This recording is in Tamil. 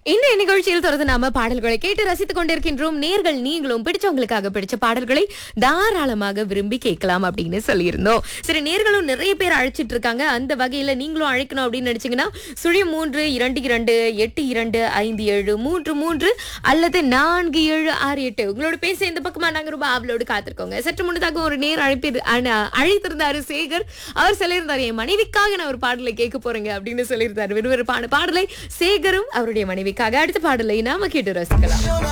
இந்த நிகழ்ச்சியில் தொடர்ந்து நாம பாடல்களை கேட்டு ரசித்துக் கொண்டிருக்கின்றோம் நேர்கள் நீங்களும் பிடிச்சவங்களுக்காக பிடிச்ச பாடல்களை தாராளமாக விரும்பி கேட்கலாம் அப்படின்னு சொல்லியிருந்தோம் சரி நேர்களும் நிறைய பேர் அழைச்சிட்டு இருக்காங்க அந்த வகையில நீங்களும் அழைக்கணும் அப்படின்னு நினைச்சீங்கன்னா சுழி மூன்று இரண்டு இரண்டு எட்டு இரண்டு ஐந்து ஏழு மூன்று மூன்று அல்லது நான்கு ஏழு ஆறு எட்டு உங்களோட பேச இந்த பக்கமா நாங்க ரொம்ப ஆவலோடு காத்திருக்கோங்க சற்று முன்னதாக ஒரு நேர் அழைப்பி அன- அழைத்திருந்தாரு சேகர் அவர் சொல்லியிருந்தாரு என் மனைவிக்காக நான் ஒரு பாடலை கேட்க போறேங்க அப்படின்னு சொல்லியிருந்தாரு விறுவிறுப்பான பாடலை சேகரும் அவருடைய மனைவிக்காக அடுத்த பாடலை நாம கேட்டு ரசிக்கலாம்